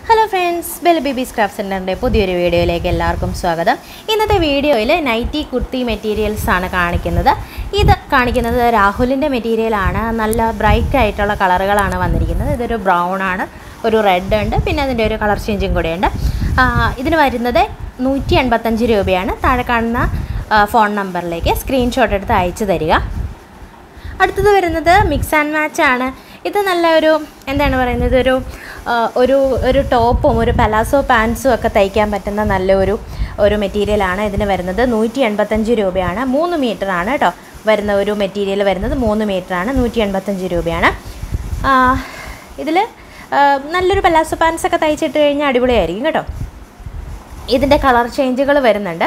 hello friends Bell babies craft സെൻറ്ററിൻ്റെ പുതിയൊരു വീഡിയോയിലേക്ക് എല്ലാവർക്കും സ്വാഗതം ഇന്നത്തെ വീഡിയോയിൽ നൈറ്റി കുർത്തി മെറ്റീരിയൽസ് ആണ് കാണിക്കുന്നത് ഇത് കാണിക്കുന്നത് രാഹുലിൻ്റെ മെറ്റീരിയലാണ് നല്ല ബ്രൈറ്റ് ആയിട്ടുള്ള കളറുകളാണ് വന്നിരിക്കുന്നത് ഇതൊരു ബ്രൗൺ ആണ് ഒരു റെഡ് ഉണ്ട് പിന്നെ അതിൻ്റെ ഒരു കളർ ചേഞ്ചും കൂടെയുണ്ട് ആ, ഇതിന് വരുന്നത് നൂറ്റി എൺപത്തഞ്ച് രൂപയാണ് താഴെ കാണുന്ന ആ, ഫോൺ നമ്പറിലേക്ക് സ്ക്രീൻഷോട്ട് എടുത്ത് അയച്ചു തരിക അടുത്തത് വരുന്നത് മിക്സ് ആൻഡ് മാച്ച് ആണ് ഇത് നല്ല ഒരു എന്താണ് പറയുന്നത് ഒരു ആ, ഒരു ഒരു ടോപ്പും ഒരു പലാസോ പാൻസും ഒക്കെ തയ്ക്കാൻ പറ്റുന്ന നല്ലൊരു ഒരു മെറ്റീരിയലാണ് ഇതിന് വരുന്നത് നൂറ്റി എൺപത്തഞ്ച് രൂപയാണ് മൂന്ന് മീറ്ററാണ് കേട്ടോ വരുന്ന ഒരു മെറ്റീരിയൽ വരുന്നത് മൂന്ന് മീറ്ററാണ് നൂറ്റി എൺപത്തഞ്ച് രൂപയാണ് ഇതിൽ നല്ലൊരു പലാസോ പാൻസ് ഒക്കെ തയ്ച്ചിട്ട് കഴിഞ്ഞാൽ അടിപൊളിയായിരിക്കും കേട്ടോ ഇതിൻ്റെ കളർ ചേഞ്ചുകൾ വരുന്നുണ്ട്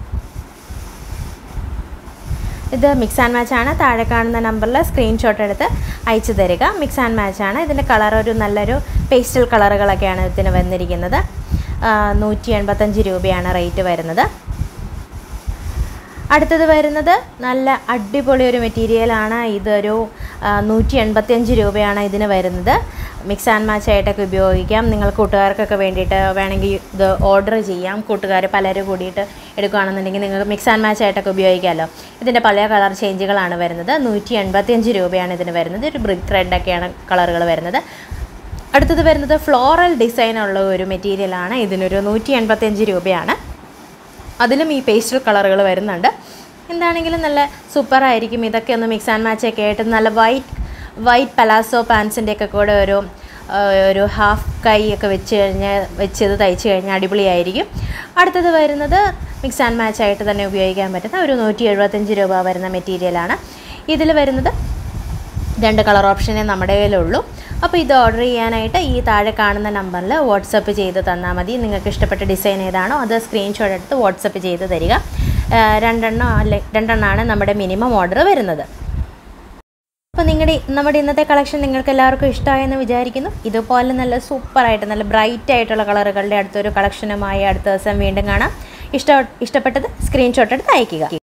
ഇത് മിക്സ് ആൻഡ് മാച്ച് ആണ് താഴെ കാണുന്ന നമ്പറിൽ സ്ക്രീൻഷോട്ട് എടുത്ത് അയച്ചു തരിക മിക്സ് ആൻഡ് മാച്ച് ആണ് ഇതിൻ്റെ കളർ ഒരു നല്ലൊരു പേസ്റ്റൽ കളറുകളൊക്കെയാണ് ഇതിന് വന്നിരിക്കുന്നത് നൂറ്റി എൺപത്തഞ്ച് രൂപയാണ് റേറ്റ് വരുന്നത് അടുത്തത് വരുന്നത് നല്ല അടിപൊളി ഒരു മെറ്റീരിയലാണ് ഇതൊരു നൂറ്റി എൺപത്തിയഞ്ച് രൂപയാണ് ഇതിന് വരുന്നത് മിക്സ് ആൻഡ് മാച്ച് ആയിട്ടൊക്കെ ഉപയോഗിക്കാം നിങ്ങൾ കൂട്ടുകാർക്കൊക്കെ വേണ്ടിയിട്ട് വേണമെങ്കിൽ ഇത് ഓർഡർ ചെയ്യാം കൂട്ടുകാർ പലരും കൂടിയിട്ട് എടുക്കുകയാണെന്നുണ്ടെങ്കിൽ നിങ്ങൾക്ക് മിക്സ് ആൻഡ് മാച്ച് ആയിട്ടൊക്കെ ഉപയോഗിക്കാമല്ലോ ഇതിൻ്റെ പല കളർ ചേഞ്ചുകളാണ് വരുന്നത് നൂറ്റി എൺപത്തിയഞ്ച് രൂപയാണ് ഇതിന് വരുന്നത് ഒരു ബ്രിക്ക് റെഡൊക്കെയാണ് കളറുകൾ വരുന്നത് അടുത്തത് വരുന്നത് ഫ്ലോറൽ ഡിസൈനുള്ള ഒരു മെറ്റീരിയലാണ് ഇതിനൊരു നൂറ്റി എൺപത്തിയഞ്ച് രൂപയാണ് അതിലും ഈ പേസ്റ്റൽ കളറുകൾ വരുന്നുണ്ട് എന്താണെങ്കിലും നല്ല സൂപ്പറായിരിക്കും ഇതൊക്കെ ഒന്ന് മിക്സ് ആൻഡ് മാച്ച് ഒക്കെ ആയിട്ട് നല്ല വൈറ്റ് വൈറ്റ് പലാസോ പാൻസിൻ്റെ ഒക്കെ കൂടെ ഒരു ആ, ഒരു ഹാഫ് കൈ ഒക്കെ വെച്ച് കഴിഞ്ഞാൽ വെച്ച് ഇത് തയ്ച്ച് കഴിഞ്ഞാൽ അടിപൊളിയായിരിക്കും അടുത്തത് വരുന്നത് മിക്സ് ആൻഡ് മാച്ച് ആയിട്ട് തന്നെ ഉപയോഗിക്കാൻ പറ്റുന്ന ഒരു നൂറ്റി എഴുപത്തഞ്ച് രൂപ വരുന്ന മെറ്റീരിയലാണ് ഇതിൽ വരുന്നത് രണ്ട് കളർ ഓപ്ഷനേ നമ്മുടെ കയ്യിലുള്ളൂ അപ്പോൾ ഇത് ഓർഡർ ചെയ്യാനായിട്ട് ഈ താഴെ കാണുന്ന നമ്പറിൽ വാട്സപ്പ് ചെയ്ത് തന്നാൽ മതി നിങ്ങൾക്ക് ഇഷ്ടപ്പെട്ട ഡിസൈൻ ഏതാണോ അത് സ്ക്രീൻഷോട്ട് എടുത്ത് വാട്സപ്പ് ചെയ്ത് തരിക ആ, രണ്ടെണ്ണം അല്ലെ രണ്ടെണ്ണമാണ് നമ്മുടെ മിനിമം ഓർഡർ വരുന്നത് അപ്പോൾ നിങ്ങളുടെ നമ്മുടെ ഇന്നത്തെ കളക്ഷൻ നിങ്ങൾക്ക് എല്ലാവർക്കും ഇഷ്ടമായെന്ന് വിചാരിക്കുന്നു ഇതുപോലെ നല്ല സൂപ്പറായിട്ട് നല്ല ബ്രൈറ്റ് ആയിട്ടുള്ള കളറുകളുടെ അടുത്തൊരു കളക്ഷനുമായി അടുത്ത ദിവസം വീണ്ടും കാണാം ഇഷ്ട ഇഷ്ടപ്പെട്ടത് സ്ക്രീൻഷോട്ട് എടുത്ത് അയയ്ക്കുക